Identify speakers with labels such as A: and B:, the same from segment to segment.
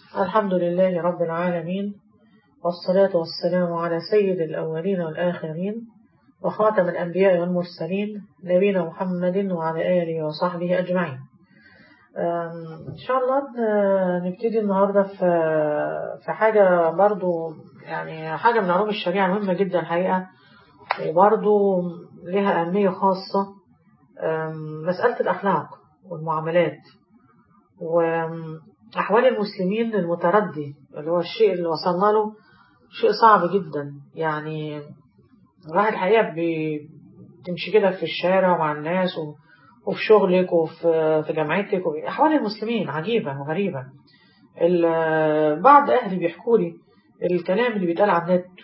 A: الحمد لله رب العالمين والصلاة والسلام على سيد الأولين والآخرين وخاتم الأنبياء والمرسلين نبينا محمد وعلى آله وصحبه أجمعين إن شاء الله نبتدي النهاردة في حاجة برضو يعني حاجة من علوم الشريعة مهمة جدا الحقيقة وبرضو لها أهمية خاصة مسألة الأخلاق والمعاملات وأحوال المسلمين المتردي اللي هو الشيء اللي وصلنا له شيء صعب جدا يعني الواحد الحقيقة بتمشي كده في الشارع مع الناس وفي شغلك وفي في جامعتك أحوال المسلمين عجيبة وغريبة بعض أهلي بيحكوا لي الكلام اللي بيتقال على النت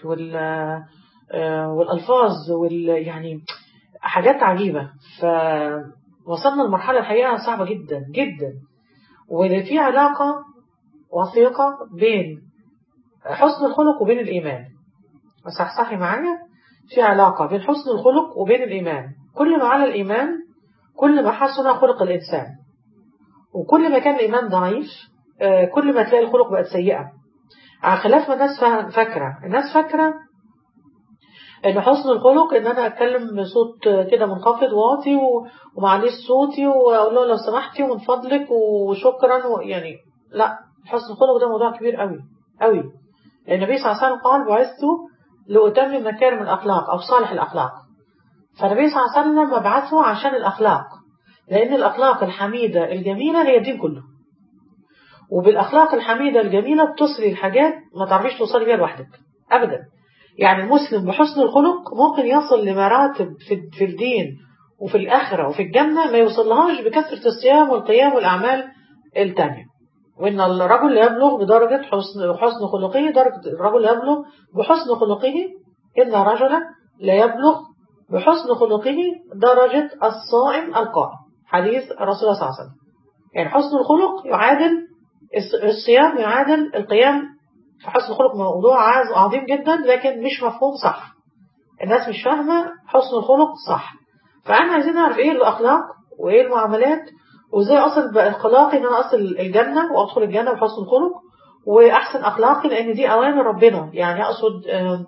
A: والألفاظ وال يعني حاجات عجيبة فوصلنا لمرحلة الحقيقة صعبة جدا جدا وفي علاقة وثيقة بين حسن الخلق وبين الإيمان صحصحي معايا في علاقة بين حسن الخلق وبين الإيمان كل ما على الإيمان كل ما حسن خلق الإنسان وكل ما كان الإيمان ضعيف كل ما تلاقي الخلق بقت سيئة على خلاف ما الناس فاكرة الناس فاكرة ان حسن الخلق ان انا اتكلم بصوت كده منخفض واطي ومعليش صوتي واقول له لو سمحتي ومن فضلك وشكرا يعني لا حسن الخلق ده موضوع كبير قوي قوي النبي صلى الله عليه وسلم قال بعثت لأتمم مكارم الأخلاق أو صالح الأخلاق فالنبي صلى الله عليه وسلم مبعثه عشان الأخلاق لأن الأخلاق الحميدة الجميلة هي الدين كله وبالأخلاق الحميدة الجميلة بتصلي الحاجات ما تعرفيش توصلي بيها لوحدك أبدا يعني المسلم بحسن الخلق ممكن يصل لمراتب في, في الدين وفي الآخرة وفي الجنة ما يوصلهاش بكثرة الصيام والقيام والأعمال التانية وإن الرجل يبلغ بدرجة حسن, حسن خلقه درجة الرجل يبلغ بحسن خلقه إن رجلا لا يبلغ بحسن خلقه درجة الصائم القائم حديث الرسول صلى الله عليه وسلم يعني حسن الخلق يعادل الصيام يعادل القيام في حسن الخلق موضوع عظيم جدا لكن مش مفهوم صح الناس مش فاهمة حسن الخلق صح فأنا عايزين نعرف إيه الأخلاق وإيه المعاملات وإزاي أصل بأخلاقي إن أنا أصل الجنة وأدخل الجنة بحسن الخلق وأحسن أخلاقي لأن دي أوامر ربنا يعني أقصد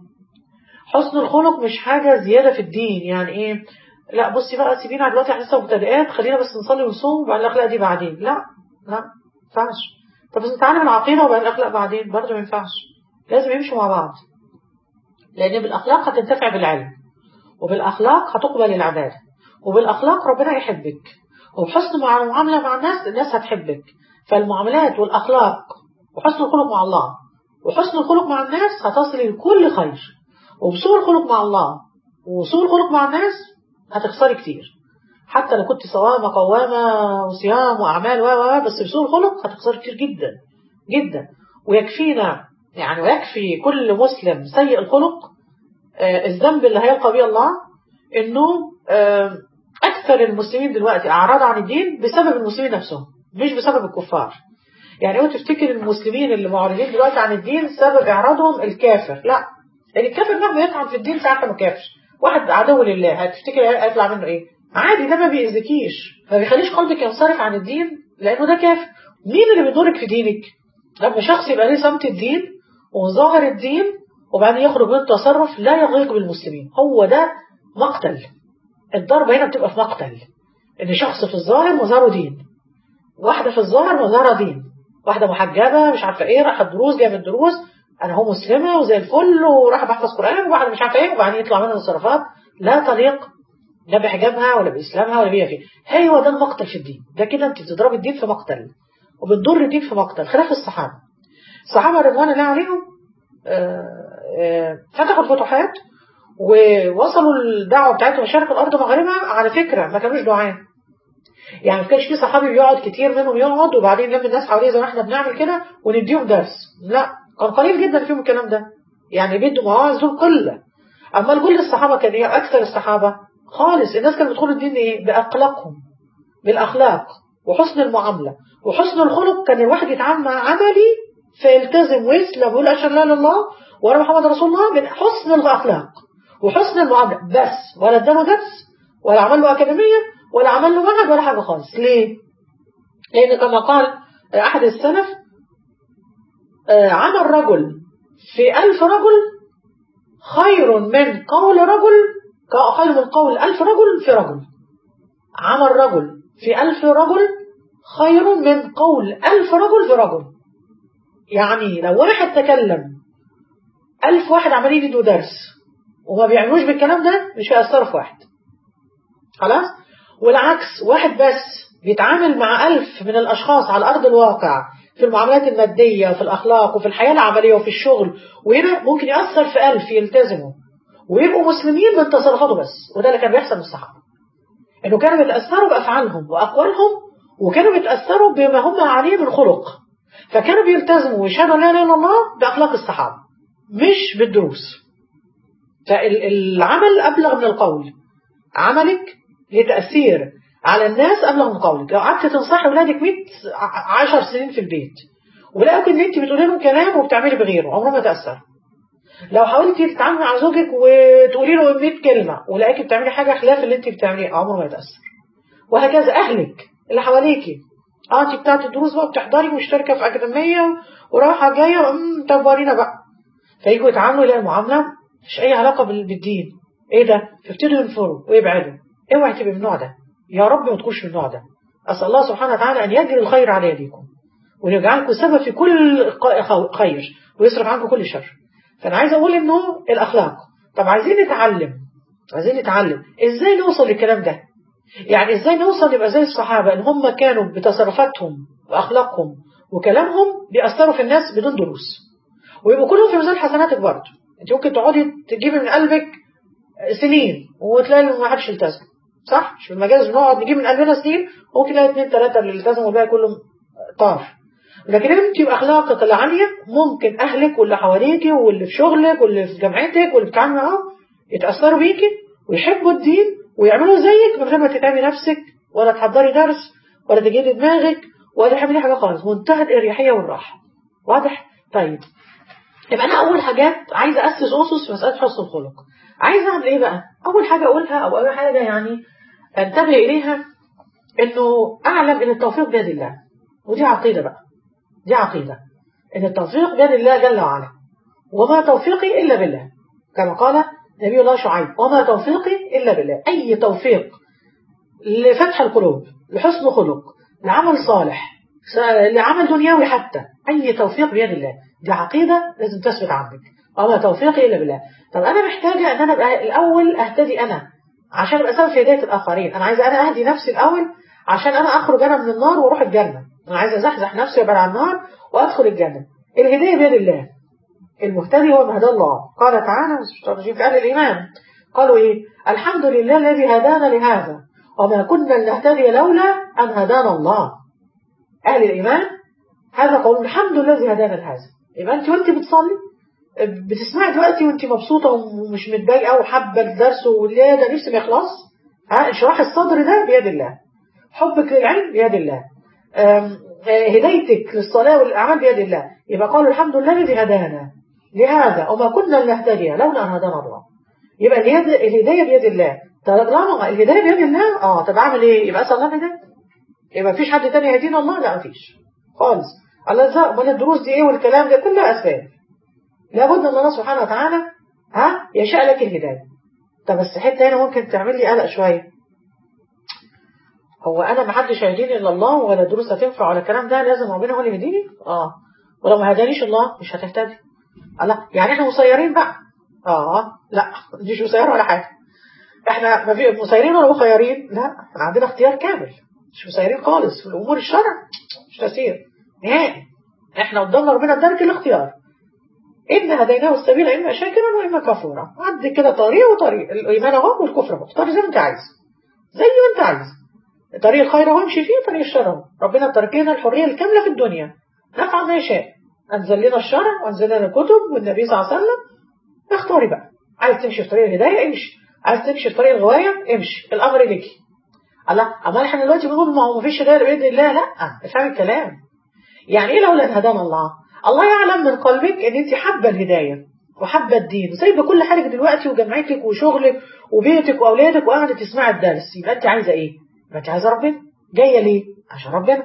A: حسن الخلق مش حاجة زيادة في الدين يعني إيه لا بصي بقى سيبينا دلوقتي احنا لسه مبتدئات خلينا بس نصلي ونصوم وبعدين الأخلاق دي بعدين لا لا ما ينفعش طب بس نتعلم العقيدة وبعدين الأخلاق بعدين برضه ما ينفعش لازم يمشوا مع بعض لأن بالأخلاق هتنتفع بالعلم وبالأخلاق هتقبل العبادة وبالأخلاق ربنا يحبك وبحسن مع المعاملة مع الناس الناس هتحبك فالمعاملات والأخلاق وحسن الخلق مع الله وحسن الخلق مع الناس هتصل لكل خير وبسوء الخلق مع الله وسوء الخلق مع الناس هتخسري كتير حتى لو كنت صوامة قوامة وصيام وأعمال و و بس بسوء الخلق هتخسري كتير جدا جدا ويكفينا يعني ويكفي كل مسلم سيء الخلق آه الذنب اللي هيلقى به الله انه آه اكثر المسلمين دلوقتي اعراض عن الدين بسبب المسلمين نفسهم مش بسبب الكفار يعني هو تفتكر المسلمين اللي معرضين دلوقتي عن الدين سبب اعراضهم الكافر لا يعني الكافر مهما يطعن في الدين ساعتها ما كافر واحد عدو لله هتفتكر هيطلع منه ايه عادي ده ما بيأذكيش ما بيخليش قلبك ينصرف عن الدين لانه ده كافر مين اللي بيضرك في دينك لما شخص يبقى ليه صمت الدين وظاهر الدين وبعدين يخرج من تصرف لا يليق بالمسلمين هو ده مقتل الضربة هنا بتبقى في مقتل ان شخص في الظاهر مظهره دين واحدة في الظاهر مظهرها دين واحدة محجبة مش عارفة ايه راحت دروس جايه من دروس انا هو مسلمة وزي الفل وراح بحفظ قرآن وواحدة مش عارفة ايه وبعدين يطلع منها تصرفات لا تليق لا بحجابها ولا بإسلامها ولا بيها فيه هي هو ده المقتل في الدين ده كده انت بتضرب الدين في مقتل وبتضر الدين في مقتل خلاف الصحابة الصحابة رضوان الله عليهم فتحوا الفتوحات ووصلوا الدعوة بتاعتهم مشارق الأرض ومغاربها على فكرة ما كانوش دعاء يعني ما كانش في صحابي بيقعد كتير منهم يقعد وبعدين لم الناس حواليه زي ما احنا بنعمل كده ونديهم درس لا كان قليل جدا فيهم الكلام ده يعني بيدوا مواعظ دول قلة أما كل الصحابة كان ايه أكثر الصحابة خالص الناس كانوا بيدخلوا الدين ايه بأخلاقهم بالأخلاق وحسن المعاملة وحسن الخلق كان الواحد يتعامل مع عملي فيلتزم ويسلم ويقول أشهد لا إله إلا الله وأنا محمد رسول الله من حسن الأخلاق وحسن المعاملة بس ولا اداله درس ولا عمل له أكاديمية ولا عمل له معهد ولا حاجة خالص ليه؟ لأن كما قال أحد السلف آه، عمل رجل في ألف رجل خير من قول رجل ك- خير من قول ألف رجل في رجل عمل رجل في ألف رجل خير من قول ألف رجل في رجل يعني لو واحد تكلم ألف واحد عمالين يدوا درس وما بيعملوش بالكلام ده مش هيأثروا في واحد خلاص والعكس واحد بس بيتعامل مع ألف من الأشخاص على أرض الواقع في المعاملات المادية وفي الأخلاق وفي الحياة العملية وفي الشغل وهنا ممكن يأثر في ألف يلتزموا ويبقوا مسلمين من تصرفاته بس وده اللي كان بيحصل من الصحابة إنه كانوا بيتأثروا بأفعالهم وأقوالهم وكانوا بيتأثروا بما هم عليه من خلق فكانوا بيلتزموا ويشهدوا لا إله إلا الله بأخلاق الصحابة مش بالدروس فالعمل أبلغ من القول عملك ليه تأثير على الناس أبلغ من قولك لو قعدت تنصحي ولادك 100 10 سنين في البيت ولقوا ان انت بتقولي لهم كلام وبتعملي بغيره عمره ما تأثر لو حاولتي تتعاملي مع زوجك وتقولي له 100 كلمة ولقاكي بتعملي حاجة خلاف اللي انت بتعمليه عمره ما يتأثر وهكذا أهلك اللي حواليكي اه انت بتاعت الدروس بقى بتحضري مشتركة في أكاديمية ورايحة جاية أمم، طب ورينا بقى فيجوا يتعاملوا يلاقي المعاملة مش أي علاقة بال- بالدين ايه ده فابتدوا ينفروا ويبعدوا اوعي تبقي من النوع ده يا رب ما تكونش من النوع ده أسأل الله سبحانه وتعالى أن يجري الخير على يديكم ويجعلكم سبب في كل ق- خير ويصرف عنكم كل شر فأنا عايز أقول إنه الأخلاق طب عايزين نتعلم عايزين نتعلم إزاي نوصل للكلام ده يعني إزاي نوصل نبقى زي الصحابة إن هم كانوا بتصرفاتهم وأخلاقهم وكلامهم بيأثروا في الناس بدون دروس ويبقوا كلهم في ميزان حسناتك برضه انت ممكن تقعدي تجيبي من قلبك سنين وتلاقي ما حدش التزم صح مش في المجالس بنقعد نجيب من قلبنا سنين ممكن نلاقي اثنين ثلاثه اللي التزموا والباقي كلهم طار لكن انت باخلاقك العاليه ممكن اهلك واللي حواليكي واللي في شغلك واللي في جامعتك واللي بتتعاملي معاهم يتاثروا بيكي ويحبوا الدين ويعملوا زيك من غير ما تتعبي نفسك ولا تحضري درس ولا تجيبي دماغك ولا تعملي حاجه خالص منتهى الاريحيه والراحه واضح طيب يبقى انا اول حاجات عايزه اسس اسس في مساله حسن الخلق عايزه اعمل ايه بقى اول حاجه اقولها او اول حاجه يعني انتبه اليها انه اعلم ان التوفيق بيد الله ودي عقيده بقى دي عقيده ان التوفيق بيد الله جل وعلا وما توفيقي الا بالله كما قال نبي الله شعيب وما توفيقي الا بالله اي توفيق لفتح القلوب لحسن خلق لعمل صالح لعمل دنيوي حتى أي توفيق بيد الله دي عقيدة لازم تثبت عندك وما توفيقي إلا بالله طب أنا محتاجة أن أنا أبقى الأول أهتدي أنا عشان أبقى سبب في هداية الآخرين أنا عايزة أنا أهدي نفسي الأول عشان أنا أخرج أنا من النار وأروح الجنة أنا عايزة أزحزح نفسي وأبعد عن النار وأدخل الجنة الهداية بيد الله المهتدي هو من هدى الله قال تعالى في أهل الإيمان قالوا إيه الحمد لله الذي هدانا لهذا وما كنا لنهتدي لولا أن هدانا الله أهل الإيمان هذا قول الحمد لله الذي هدانا لهذا يبقى أنت وأنت بتصلي بتسمعي دلوقتي وأنت مبسوطة ومش متضايقة وحابة الدرس ولا ده نفسي ما يخلص ها انشراح الصدر ده بيد الله حبك للعلم بيد الله هدايتك للصلاة والأعمال بيد الله يبقى قالوا الحمد لله الذي هدانا لهذا وما كنا لنهتدي لولا أن هدانا الله يبقى الهداية بيد الله طالما الهداية بيد الله اه طب أعمل إيه يبقى أسأل الله الهداية يبقى مفيش حد تاني يهدينا الله لا مفيش خالص الله ازاي امال الدروس دي ايه والكلام ده كلها اسباب لابد ان الله سبحانه وتعالى ها يشاء لك الهدايه طب بس حته هنا ممكن تعمل لي قلق شويه هو انا ما حدش هيهديني الا الله ولا دروس هتنفع ولا الكلام ده لازم ربنا هو اللي يهديني اه ولو ما هدانيش الله مش هتهتدي الله يعني احنا مسيرين بقى اه لا مش مسير ولا حاجه احنا ما في مسيرين ولا مخيرين لا احنا عندنا اختيار كامل مش مسيرين خالص في الامور الشرع مش تسير نهائي احنا قدامنا ربنا ادالك الاختيار إن هديناه السبيل إما شاكرا وإما كفورا عد كده طريق وطريق الإيمان أهو والكفر أهو اختار زي ما أنت عايز زي ما أنت عايز طريق الخير أهو امشي فيه طريق الشر أهو ربنا ترك لنا الحرية الكاملة في الدنيا نفعل ما يشاء أنزل لنا الشرع وأنزل لنا الكتب والنبي صلى الله عليه وسلم اختاري بقى عايز تمشي في طريق الهداية امشي عايز تمشي في طريق الغواية امشي الأمر لك الله أما احنا دلوقتي بنقول ما هو مفيش هداية بإذن الله لا افهم الكلام يعني إيه لولا أن هدانا الله الله يعلم من قلبك ان انت حابه الهدايه وحابه الدين سايبه كل حاجه دلوقتي وجامعتك وشغلك وبيتك واولادك وقاعده تسمعي الدرس يبقى انت عايزه ايه؟ يبقى انت عايزه ربنا جايه ليه؟ عشان ربنا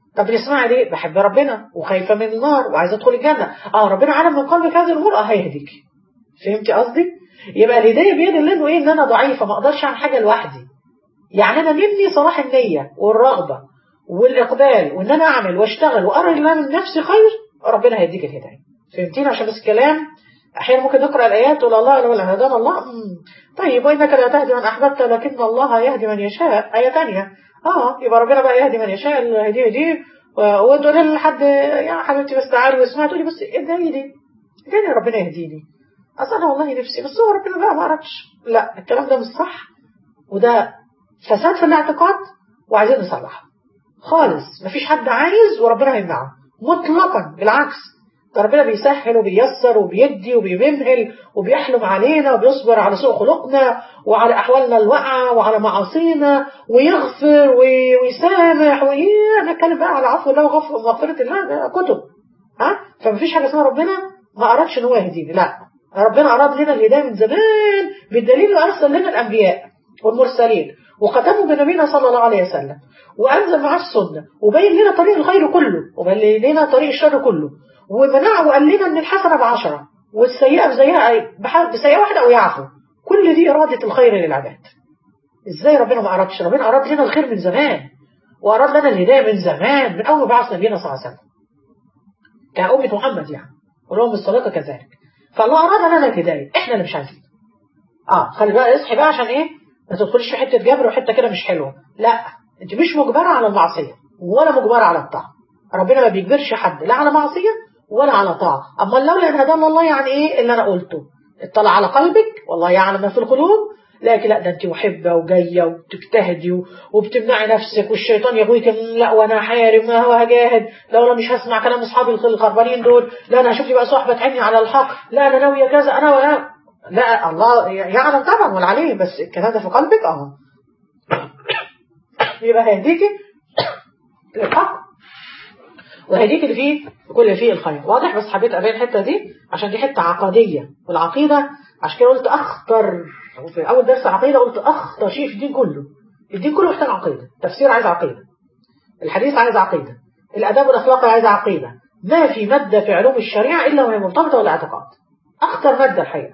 A: طب بتسمعي ليه بحب ربنا وخايفه من النار وعايزه ادخل الجنه اه ربنا علم من قلبك هذه الامور اه هيهديكي فهمتي قصدي يبقى الهدايه بيد الله انه ايه ان انا ضعيفه ما اقدرش اعمل حاجه لوحدي يعني انا مني صلاح النيه والرغبه والاقبال وان انا اعمل واشتغل وارى الله من نفسي خير ربنا هيديك الهدايه فهمتيني عشان بس الكلام احيانا ممكن نقرا الايات تقول الله لو هدانا الله مم. طيب وانك لا تهدي من احببت لكن الله يهدي من يشاء ايه ثانيه اه يبقى ربنا بقى يهدي من يشاء الهديه دي وتقول لحد يا حبيبتي بس تعالي واسمعي تقولي بس ادعي لي ادعي لي ربنا يهديني اصل انا والله نفسي بس هو ربنا بقى ما عرفش لا الكلام ده مش صح وده فساد في الاعتقاد وعايزين نصلحه خالص مفيش حد عايز وربنا هيمنعه مطلقا بالعكس ده ربنا بيسهل وبييسر وبيدي وبيمهل وبيحلم علينا وبيصبر على سوء خلقنا وعلى أحوالنا الواقعة وعلى معاصينا ويغفر ويسامح وإيه نتكلم بقى على عفو الله ومغفرة الله ده كتب ها فمفيش حاجة اسمها ربنا ما أردش إن هو يهديني لا ربنا أراد لنا الهداية من زمان بالدليل أرسل لنا الأنبياء والمرسلين وختموا بنبينا صلى الله عليه وسلم وأنزل معاه السنة وبين لنا طريق الخير كله وبين لنا طريق الشر كله ومنعه وقال لنا ان الحسنه بعشرة والسيئه بزيها بسيئه واحده او يعفو كل دي اراده الخير للعباد ازاي ربنا ما ارادش ربنا اراد لنا الخير من زمان واراد لنا الهدايه من زمان من اول ما بعث نبينا صلى الله عليه وسلم كأمة محمد يعني والأم الصديقة كذلك فالله أراد لنا الهداية إحنا اللي مش عايزين آه خلي بقى اصحي بقى عشان إيه ما تدخليش في حتة جبر وحتة كده مش حلوة لا أنت مش مجبرة على المعصية ولا مجبرة على الطاعة ربنا ما بيجبرش حد لا على معصية ولا على طاعة أما لولا إن هدانا الله يعني إيه اللي أنا قلته اطلع على قلبك والله يعلم ما في القلوب لكن لا ده انت محبة وجاية وبتجتهدي وبتمنعي نفسك والشيطان يغويك لا وانا حارب ما هو هجاهد لا انا مش هسمع كلام اصحابي الخربانين دول لا انا هشوف لي بقى صحبة عيني على الحق لا انا ناوية كذا انا ولا لا الله يعلم طبعا ولا عليه بس الكلام ده في قلبك اه يبقى هيديكي للحق وهديك اللي فيه كل فيه الخير واضح بس حبيت ابين الحته دي عشان دي حته عقديه والعقيده عشان كده قلت اخطر في اول درس عقيده قلت اخطر شيء في الدين كله الدين كله محتاج عقيده تفسير عايز عقيده الحديث عايز عقيده الاداب والاخلاق عايز عقيده ما في ماده في علوم الشريعه الا وهي مرتبطه بالاعتقاد اخطر ماده الحقيقه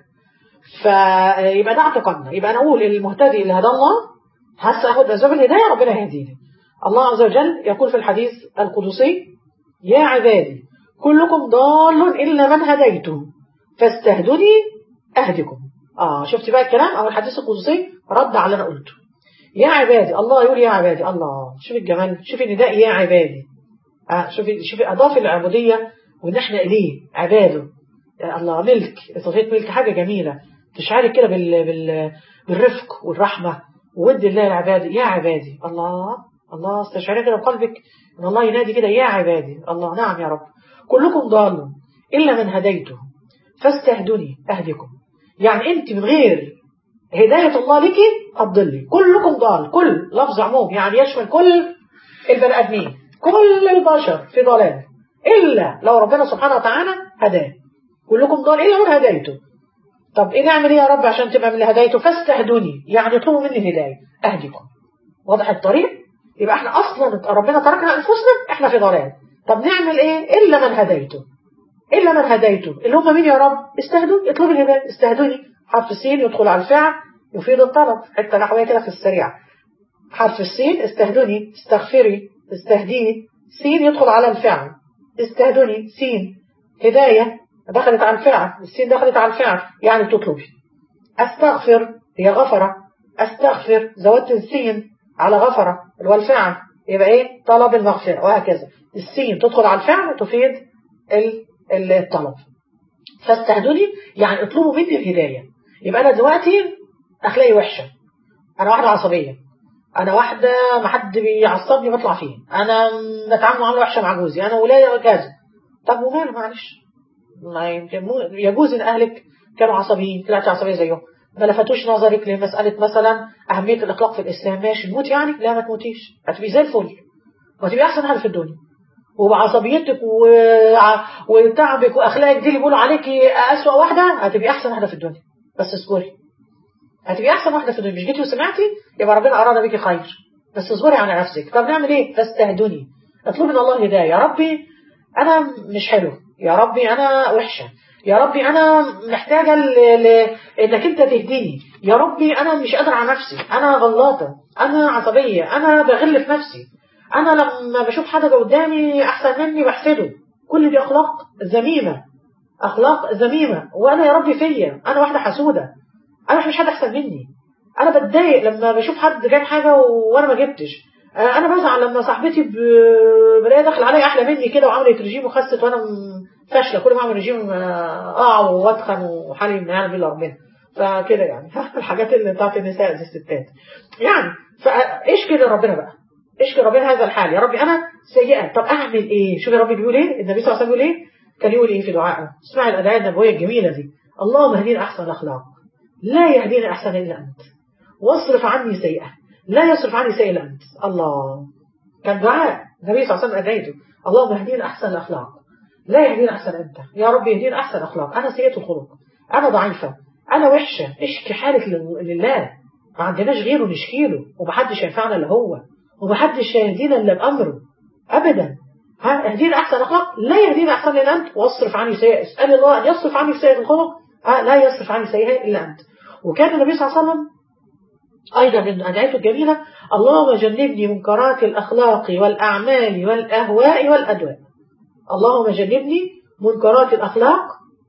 A: فيبقى ده اعتقادنا يبقى انا اقول المهتدي اللي هدى الله هسه اخد اسباب الهدايه ربنا يهديني الله عز وجل يقول في الحديث القدسي يا عبادي كلكم ضال إلا من هديته فاستهدني أهدكم آه شفت بقى الكلام أو الحديث القدسي رد على اللي أنا قلته يا عبادي الله يقول يا عبادي الله شوف الجمال شوف النداء يا عبادي آه شوفي شوفي أضاف العبودية وإن إحنا إليه عباده يا الله ملك إضافية ملك حاجة جميلة تشعري كده بال... بال... بالرفق والرحمة وود الله العباد يا عبادي الله الله استشعري كده بقلبك ان الله ينادي كده يا عبادي الله نعم يا رب كلكم ضالون إلا من هديته فاستهدني أهدكم يعني أنت من غير هداية الله لك هتضلي كلكم ضال كل لفظ عموم يعني يشمل كل البني آدمين كل البشر في ضلال إلا لو ربنا سبحانه وتعالى هداه كلكم ضال إلا من هدايته طب إيه نعمل إيه يا رب عشان تبقى من اللي هدايته فاستهدوني يعني اطلبوا مني الهداية أهدكم واضح الطريق يبقى احنا أصلا ربنا تركنا أنفسنا احنا في ضلال طب نعمل إيه إلا من هدايته إلا من هدايته اللي هم مين يا رب استهدوني اطلبوا الهداية استهدوني حرف السين يدخل على الفعل يفيد الطلب حتة نحوية كده في السريع حرف السين استهدوني استغفري استهديني سين يدخل على الفعل استهدوني سين هداية دخلت على الفعل السين دخلت على الفعل يعني تطلبي استغفر هي غفرة استغفر زودت السين على غفرة اللي هو الفعل يبقى ايه طلب المغفرة وهكذا السين تدخل على الفعل تفيد الطلب فاستهدوني يعني اطلبوا مني الهداية يبقى انا دلوقتي اخلاقي وحشة انا واحدة عصبية انا واحدة ما حد بيعصبني بطلع فيه انا بتعامل معاملة وحشة مع جوزي انا ولادي كذا طب وماله معلش ما يمكن يجوز ان اهلك كانوا عصبيين طلعتي عصبية زيهم ما لفتوش نظرك لمسألة مثلا أهمية الإطلاق في الإسلام ماشي نموت يعني لا ما تموتيش هتبقي زي الفل وهتبقي أحسن حاجة في الدنيا وبعصبيتك و... وتعبك وأخلاقك دي اللي بيقولوا عليكي أسوأ واحدة هتبقي أحسن واحدة في الدنيا بس اصبري هتبقي أحسن واحدة في الدنيا مش جيتي وسمعتي يبقى ربنا أراد بيكي خير بس اصبري على نفسك طب نعمل إيه فاستهدوني اطلب من الله الهدايه يا ربي انا مش حلو يا ربي انا وحشه يا ربي انا محتاجه ل... ل... انك انت تهديني يا ربي انا مش قادره على نفسي انا غلاطه انا عصبيه انا بغل في نفسي انا لما بشوف حد قدامي احسن مني بحسده كل دي اخلاق ذميمه اخلاق ذميمه وانا يا ربي فيا انا واحده حسوده انا مش حد احسن مني انا بتضايق لما بشوف حد جايب حاجه وانا ما جبتش انا بزعل لما صاحبتي ب... بلاقيها داخل عليا احلى مني كده وعملت رجيم وخست وانا فاشله كل ما اعمل رجيم اقع واتخن وحالي من يعلم الا ربنا فكده يعني الحاجات اللي بتاعت النساء دي الستات يعني فاشكي لربنا بقى اشكي ربنا هذا الحال يا ربي انا سيئه طب اعمل ايه شوف يا ربي بيقول ايه النبي صلى الله عليه وسلم بيقول ايه كان يقول ايه في دعائه اسمعي الادعيه النبويه الجميله دي اللهم اهدينا احسن الاخلاق لا يهدينا احسن الا انت واصرف عني سيئه لا يصرف عني سيئه الا انت الله كان دعاء النبي صلى الله عليه وسلم ادعيته اللهم اهدينا احسن الاخلاق لا يهدينا احسن انت يا رب يهدينا احسن اخلاق انا سيئه الخلق انا ضعيفه انا وحشه اشكي حالك لله ما عندناش غيره نشكي له ومحدش ينفعنا الا هو ومحدش يهدينا الا بامره ابدا ها اهدينا احسن اخلاق لا يهدينا احسن الا انت واصرف عني سيئه اسال الله ان يصرف عني سيئه الخلق ها لا يصرف عني سيئه الا انت وكان النبي صلى الله عليه وسلم أيضا من أدعيته الجميلة اللهم جنبني منكرات الأخلاق والأعمال والأهواء والأدواء اللهم جنبني منكرات الأخلاق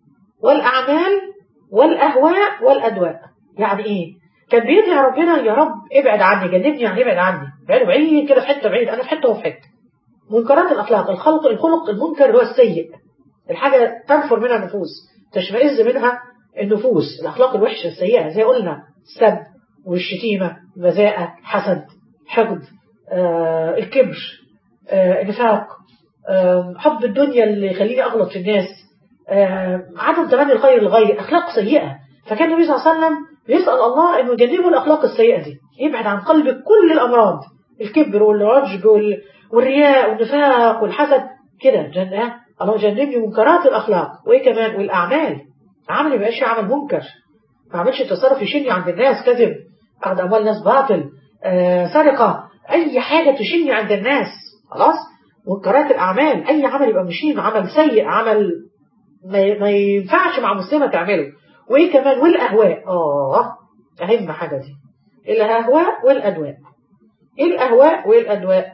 A: والأعمال والأهواء والأدواء يعني إيه؟ كان بيدعي ربنا يا رب ابعد عني جنبني يعني ابعد عني بعيد بعيد كده في حتة بعيد أنا في حتة وفي حتة منكرات الأخلاق الخلق الخلق المنكر هو السيء الحاجة تنفر منها النفوس تشمئز منها النفوس الأخلاق الوحشة السيئة زي قلنا السب والشتيمة بذاءة حسد حقد آه، الكبر آه، النفاق آه، حب الدنيا اللي يخليني أغلط في الناس آه، عدم تمني الخير للغير أخلاق سيئة فكان النبي صلى الله عليه وسلم يسأل الله أنه يجنبه الأخلاق السيئة دي يبعد عن قلبك كل الأمراض الكبر والعجب وال- والرياء والنفاق والحسد كده جن... الله جنبني منكرات الأخلاق وإيه كمان والأعمال عمل ما يبقاش عمل منكر ما عملش تصرف يشني عند الناس كذب أخذ أموال الناس باطل آه، سرقة أي حاجة تشني عند الناس خلاص منكرات الأعمال أي عمل يبقى مشين عمل سيء عمل ما ما ينفعش مع مسلمة تعمله وإيه كمان والأهواء آه أهم حاجة دي الأهواء والأدواء إيه الأهواء والأدواء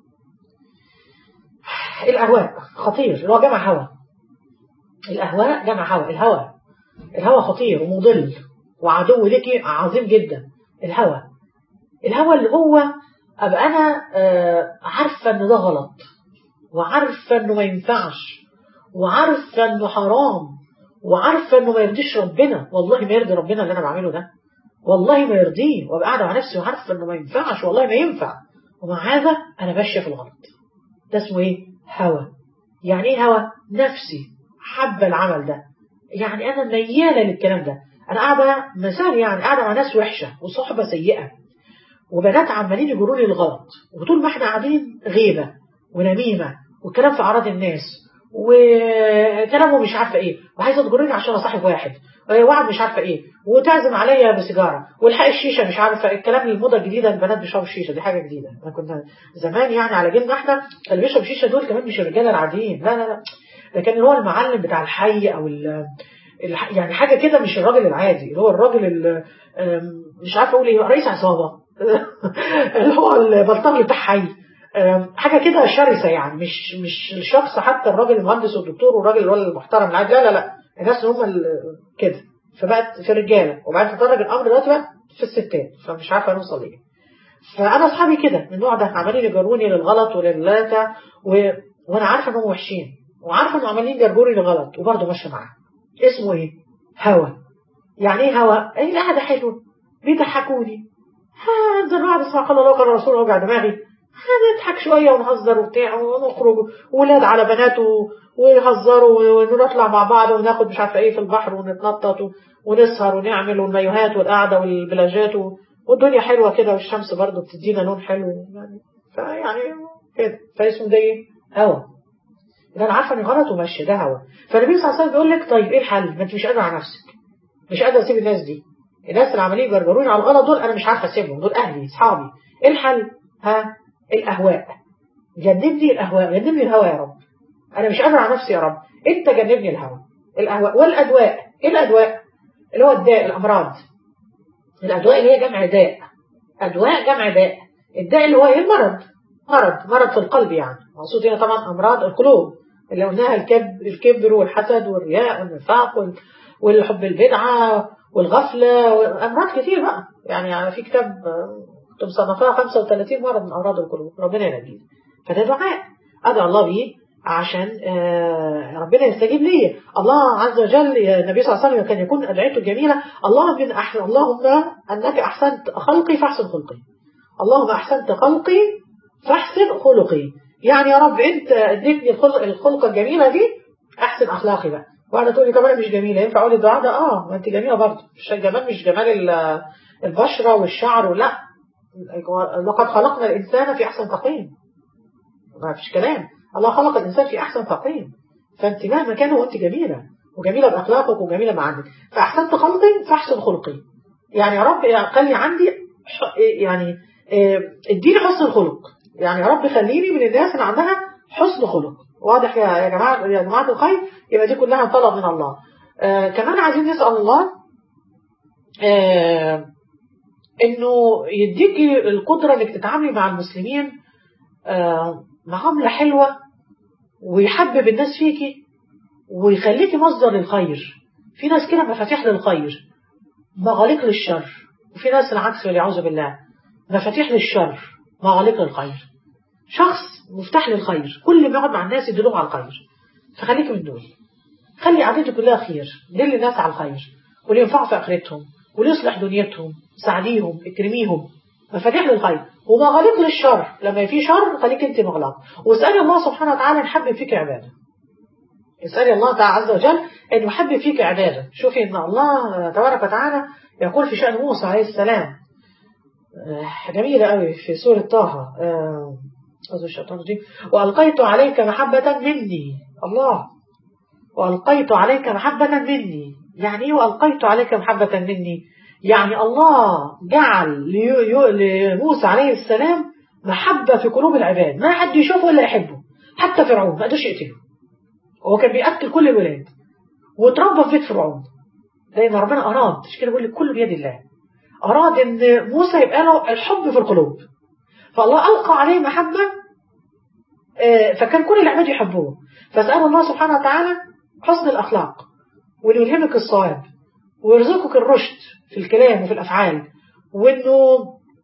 A: الأهواء خطير اللي هو جمع هوى الأهواء جمع هوى الهوى الهوى خطير ومضل وعدو لك عظيم جدا الهوى الهوى اللي هو أبقى أنا آه، عارفة إن ده غلط وعارفة إنه ما ينفعش وعارفة إنه حرام وعارفة إنه ما يرضيش ربنا والله ما يرضي ربنا اللي أنا بعمله ده والله ما يرضيه وأبقى قاعدة مع نفسي وعارفة إنه ما ينفعش والله ما ينفع ومع هذا أنا ماشية في الغلط ده اسمه إيه؟ هوى يعني إيه هوى؟ نفسي حابة العمل ده يعني أنا ميالة للكلام ده أنا قاعدة مثال يعني قاعدة مع ناس وحشة وصحبة سيئة وبنات عمالين يجروا لي الغلط وطول ما احنا قاعدين غيبة ونميمة والكلام في أعراض الناس وكلامه مش عارفة ايه وعايزة تجرني عشان اصاحب واحد وعد مش عارفة ايه وتعزم عليا بسيجارة والحق الشيشة مش عارفة الكلام الموضة الجديدة البنات بيشربوا الشيشة دي حاجة جديدة احنا كنا زمان يعني على جيلنا احنا اللي بيشرب الشيشة دول كمان مش الرجالة العاديين لا لا لا ده كان اللي هو المعلم بتاع الحي او ال الح- يعني حاجة كده مش الراجل العادي اللي هو الراجل ال- آم، مش عارفة اقول ايه رئيس عصابة اللي هو البلطجي بتاع حي آم، حاجة كده شرسة يعني مش مش الشخص حتى الراجل المهندس والدكتور والراجل اللي هو المحترم العادي لا لا لا الناس اللي هم ال- كده فبقت في الرجالة وبعدين تدرج الأمر دلوقتي بقى في الستات فمش عارفة هنوصل ليه فأنا أصحابي كده من النوع ده عمالين يجروني للغلط ولللاتا و... وأنا عارفة إنهم وحشين وعارفة إنهم عمالين يجروني للغلط وبرضه ماشية معاهم اسمه إيه؟ هوى يعني إيه هوى؟ إيه القعدة حلوة بيضحكوني هنزل نقعد اسمع قال الله قال الرسول وجع دماغي هنضحك شوية ونهزر وبتاع ونخرج ولاد على بنات و- ويهزروا ونطلع مع بعض وناخد مش عارفة ايه في البحر ونتنطط و- ونسهر ونعمل والمايوهات والقعدة والبلاجات و- والدنيا حلوة كده والشمس برضه بتدينا لون حلو يعني فيعني كده فاسمه ده ايه؟ هوا ده انا عارفه اني غلط وماشيه ده هوا فالنبي صلى الله عليه وسلم بيقول لك طيب ايه الحل؟ ما انت مش قادره على نفسك مش قادره اسيب الناس دي الناس اللي عمالين يجرجروني على الغلط دول انا مش عارفه اسيبهم دول اهلي اصحابي ايه الحل؟ ها؟ الاهواء جنبني الاهواء جنبني الهوى يا رب انا مش قادر على نفسي يا رب انت جنبني الهوى الاهواء والادواء ايه الادواء اللي هو الداء الامراض الادواء اللي هي جمع داء ادواء جمع داء الداء اللي هو ايه المرض مرض مرض في القلب يعني مقصود هنا طبعا امراض القلوب اللي قلناها الكبر الكبر والحسد والرياء والنفاق وال- والحب البدعه والغفله وامراض كتير بقى يعني في كتاب آه، كنت مصنفاها 35 مرض من امراض القلوب ربنا ينجينا فده دعاء ادعو الله بيه عشان آه، ربنا يستجيب لي الله عز وجل يا النبي صلى الله عليه وسلم كان يكون ادعيته جميله اللهم من أحسن اللهم انك احسنت خلقي فاحسن خلقي اللهم احسنت خلقي فاحسن خلقي يعني يا رب انت اديتني الخلق الخلقه الجميله دي احسن اخلاقي بقى وانا تقولي طب انا مش جميله ينفع اقول الدعاء ده اه ما انت جميله برضه مش الجمال مش جمال ال- البشره والشعر ولا لقد خلقنا الانسان في احسن تقويم ما فيش كلام الله خلق الانسان في احسن تقويم فانت مهما كان وانت جميله وجميله باخلاقك وجميله معانك فاحسنت خلقي فاحسن خلقي يعني يا رب خلي عندي ح- يعني آه، اديني حسن الخلق يعني يا رب خليني من الناس اللي عندها حسن خلق واضح يا يا جماعه يا جماعه الخير يبقى دي كلها طلب من الله آه كمان عايزين نسال الله آه انه يديكي القدره انك تتعاملي مع المسلمين آه معامله حلوه ويحبب الناس فيكي ويخليكي مصدر للخير في ناس كده مفاتيح للخير مغاليق للشر وفي ناس العكس والعياذ بالله مفاتيح للشر مغاليق للخير شخص مفتاح للخير كل ما يقعد مع الناس يدلهم على الخير فخليك من دول خلي قعدته كلها خير دل الناس على الخير واللي ينفعوا في اخرتهم واللي يصلح دنيتهم ساعديهم اكرميهم مفاتيح للخير ومغاليق للشر لما في شر خليك انت مغلق واسالي الله سبحانه وتعالى ان حبب فيك عباده اسالي الله تعالى عز وجل ان يحبب فيك عباده شوفي ان الله تبارك وتعالى يقول في شان موسى عليه السلام آه، جميلة قوي في سورة طه آه، أعوذ الشيطان الرجيم وألقيت عليك محبة مني الله وألقيت عليك محبة مني يعني إيه وألقيت عليك محبة مني يعني الله جعل لي- يو- لموسى عليه السلام محبة في قلوب العباد ما حد يشوفه إلا يحبه حتى فرعون ما قدرش يقتله هو كان بيقتل كل الولاد واتربى في بيت فرعون لأن ربنا أراد مش كده بيقول لك كله بيد الله أراد إن موسى يبقى له الحب في القلوب فالله ألقى عليه محبة آه، فكان كل العباد يحبوه فاسأل الله سبحانه وتعالى حسن الأخلاق وإنه يلهمك الصواب ويرزقك الرشد في الكلام وفي الأفعال وإنه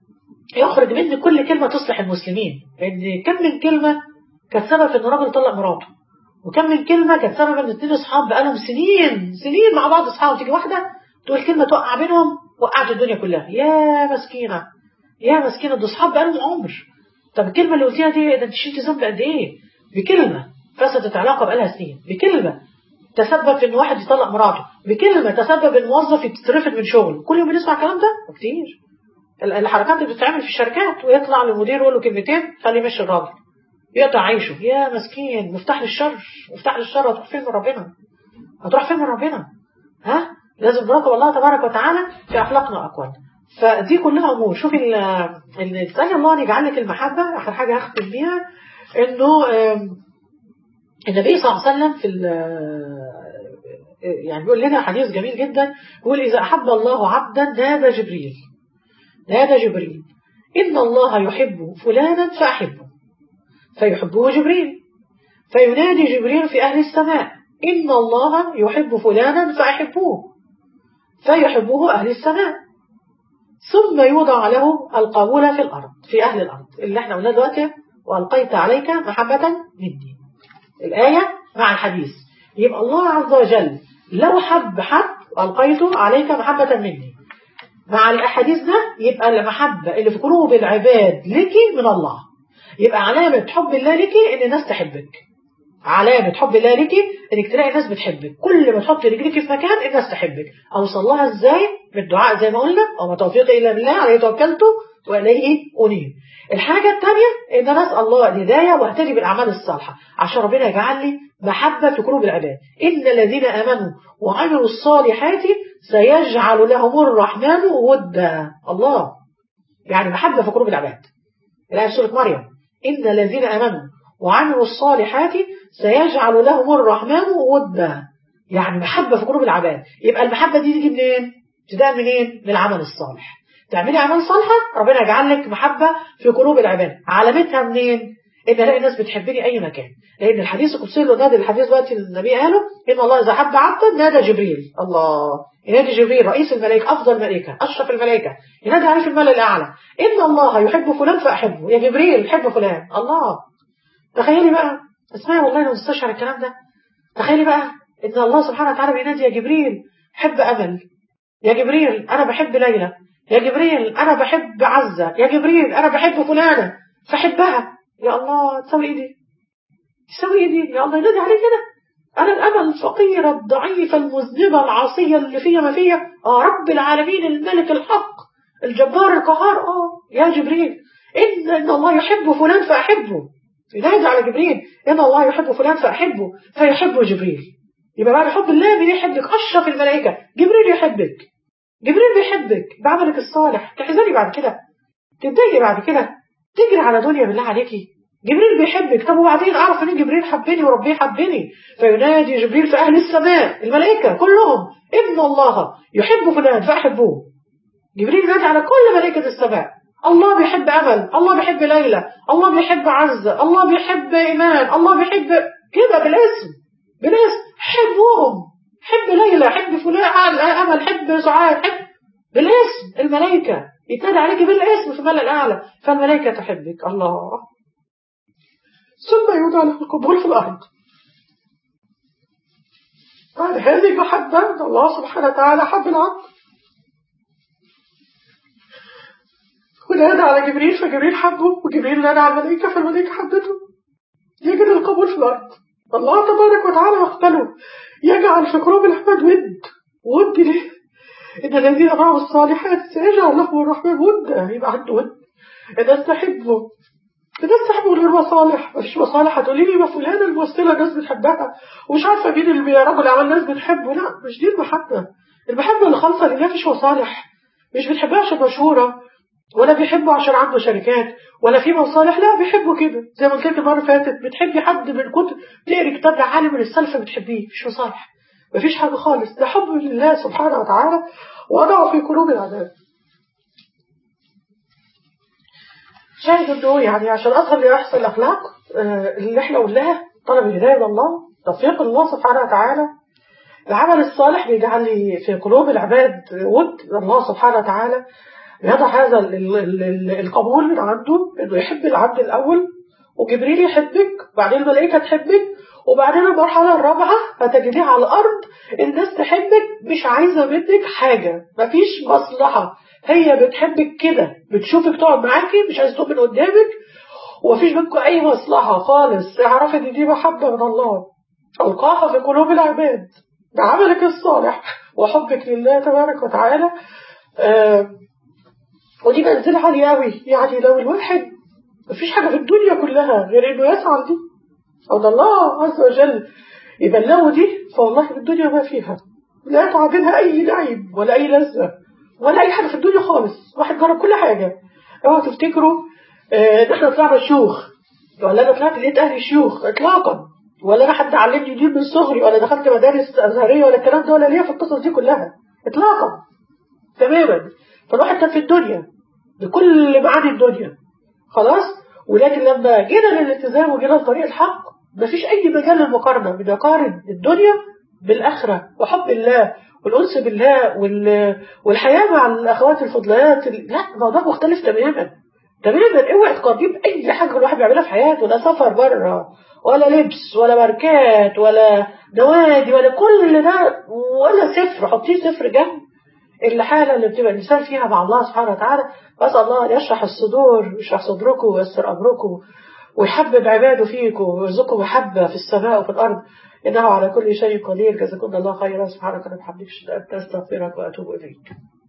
A: يخرج منك كل كلمة تصلح المسلمين لأن كم من كلمة كانت سبب إن راجل طلق مراته وكم من كلمة كانت سبب إن اتنين أصحاب بقالهم سنين سنين مع بعض أصحاب تيجي واحدة تقول كلمة توقع بينهم وقعت الدنيا كلها يا مسكينة يا مسكينة دول أصحاب بقالهم عمر طب الكلمة اللي قلتيها دي ده انت شلت ذنب قد ايه؟ بكلمة فسدت علاقة بقالها سنين بكلمة تسبب في ان واحد يطلق مراته بكلمة تسبب ان موظف يترفد من شغل كل يوم بنسمع الكلام ده كتير ال- الحركات اللي بتتعمل في الشركات ويطلع للمدير يقول له كلمتين خليه يمشي الراجل يقطع عيشه يا مسكين مفتاح للشر مفتاح للشر هتروح فين من ربنا هتروح فين من ربنا ها لازم نراقب الله تبارك وتعالى في اخلاقنا واقوالنا فدي كلها امور شوفي ال- اللي تسالي الله ان يجعل لك المحبه اخر حاجه هختم بيها انه آم، النبي صلى الله عليه وسلم في ال- يعني بيقول لنا حديث جميل جدا يقول اذا احب الله عبدا نادى جبريل نادى جبريل ان الله يحب فلانا فاحبه فيحبه جبريل فينادي جبريل في اهل السماء ان الله يحب فلانا فاحبوه فيحبه اهل السماء ثم يوضع له القبول في الأرض في أهل الأرض اللي احنا قلنا دلوقتي وألقيت عليك محبة مني الآية مع الحديث يبقى الله عز وجل لو حب حد ألقيته عليك محبة مني مع الأحاديث ده يبقى المحبة اللي في قلوب العباد لك من الله يبقى علامة حب الله لك إن الناس تحبك علامة حب الله لك انك تلاقي ناس بتحبك كل ما تحط رجلك في مكان الناس تحبك اوصل لها ازاي بالدعاء زي ما قلنا وما توفيقي الا بالله عليه توكلت واليه انيب الحاجة الثانية ان انا اسال الله الهداية واهتدي بالاعمال الصالحة عشان ربنا يجعل لي محبة في قلوب العباد ان الذين امنوا وعملوا الصالحات سيجعل لهم الرحمن ودا الله يعني محبة في قلوب العباد الآية في سورة مريم إن الذين آمنوا وعملوا الصالحات سيجعل لهم الرحمن ودا يعني محبة في قلوب العباد يبقى المحبة دي تيجي منين؟ ابتداء منين؟ من العمل الصالح تعملي أعمال صالحة ربنا يجعل لك محبة في قلوب العباد علامتها منين؟ ان الاقي ناس بتحبني اي مكان لان الحديث القدسي اللي نادي الحديث دلوقتي النبي قاله ان الله اذا حب عبدا نادى جبريل الله ينادي جبريل رئيس الملائكه افضل الملائكه اشرف الملائكه ينادي عليه في الملأ الاعلى ان الله يحب فلان فاحبه يا جبريل حب فلان الله تخيلي بقى اسمعي والله انا مستشعر الكلام ده تخيلي بقى ان الله سبحانه وتعالى بينادي يا جبريل حب امل يا جبريل انا بحب ليلى يا جبريل انا بحب عزه يا جبريل انا بحب فلانه فحبها يا الله تسوي ايه دي تسوي ايه دي يا الله ينادي عليه كده انا الامل الفقيره الضعيفه المذنبه العاصيه اللي فيها ما فيها اه رب العالمين الملك الحق الجبار القهار اه يا جبريل ان ان الله يحب فلان فاحبه ينادي على جبريل ان الله يحب فلان فاحبه فيحبه جبريل يبقى بعد حب الله مين يحبك اشرف الملائكه جبريل يحبك جبريل بيحبك بعملك الصالح تحزني بعد كده تتضايقي بعد كده تجري على دنيا بالله عليكي جبريل بيحبك طب وبعدين اعرف ان جبريل حبني وربي حبني فينادي جبريل في اهل السماء الملائكه كلهم ان الله يحب فلان فاحبوه جبريل ينادي على كل ملائكه السماء الله بيحب امل الله بيحب ليلى الله بيحب عزه الله بيحب ايمان الله بيحب كده بالاسم بالاسم حبوهم حب ليلى حب فلان امل حب سعاد حب بالاسم الملائكه يتنادى عليك بالاسم في الملأ الأعلى فالملائكة تحبك الله ثم يوضع له القبول في الأرض بعد هذه المحبة الله سبحانه وتعالى حب العبد ونادى على جبريل فجبريل حبه وجبريل نادى على الملائكة فالملائكة حبته يجد القبول في الأرض الله تبارك وتعالى يقبله يجعل في قلوب العباد ود ود ليه إن الذين معه الصالحات سيجعل لهم الرحمن ودا يبقى عنده ود الناس تحبه الناس تحبه غير مصالح مفيش مصالح هتقولي لي ما فلان الممثلة الناس بتحبها ومش عارفة مين اللي رجل أعمال الناس بتحبه لا مش دي المحبة المحبة اللي خالصة لله مفيش مصالح مش بتحبها عشان مشهورة ولا بيحبه عشان عنده شركات ولا في مصالح لا بيحبه كده زي ما قلت لك المرة اللي فاتت بتحبي حد من كتر تقري كتاب عالم من السلف بتحبيه مش مصالح مفيش حاجة خالص ده حب لله سبحانه وتعالى وضعه في قلوب العباد شاهد انه يعني عشان اظهر لأحسن الاخلاق اللي احنا قلناها طلب الهدايه من الله توفيق الله سبحانه وتعالى العمل الصالح بيجعل لي في قلوب العباد ود الله سبحانه وتعالى يضع هذا القبول من عنده انه يحب العبد الاول وجبريل يحبك بعدين الملائكه تحبك وبعدين المرحلة الرابعة هتجديها على الأرض الناس تحبك مش عايزة منك حاجة مفيش مصلحة هي بتحبك كده بتشوفك تقعد معاكي مش عايزة تقوم من قدامك ومفيش منكم أي مصلحة خالص اعرفي إن دي محبة من الله ألقاها في قلوب العباد بعملك الصالح وحبك لله تبارك وتعالى آه ودي منزلة عالية أوي يعني لو الواحد مفيش حاجة في الدنيا كلها غير إنه يسعى دي أو الله عز وجل يبلغوا دي فوالله في الدنيا ما فيها لا تعادلها أي نعيم ولا أي لذة ولا أي حاجة في الدنيا خالص واحد جرب كل حاجة اوعوا تفتكروا ان احنا طلعنا شيوخ ولا انا طلعت لقيت اهلي شيوخ اطلاقا ولا انا حد علمني دين من صغري ولا دخلت مدارس ازهريه ولا الكلام ده ولا ليا في القصص دي كلها اطلاقا تماما فالواحد كان في الدنيا بكل معاني الدنيا خلاص ولكن لما جينا للالتزام وجينا لطريق الحق مفيش أي مجال للمقارنة بنقارن الدنيا بالآخرة وحب الله والأنس بالله وال... والحياة مع الأخوات الفضليات لا الموضوع مختلف تماما تماما اوعي تقارنيه بأي حاجة الواحد بيعملها في حياته لا سفر بره ولا لبس ولا ماركات ولا نوادي ولا كل ده ولا صفر حطيه صفر جنب الحالة اللي بتبقى الإنسان فيها مع الله سبحانه وتعالى فأسأل الله أن يشرح الصدور يشرح صدركم ويسر أمركم ويحبب عباده فيكم ويرزقكم محبة في السماء وفي الأرض إنه على كل شيء قدير جزاكم الله خيرا سبحانك وبحمدك أستغفرك وأتوب إليك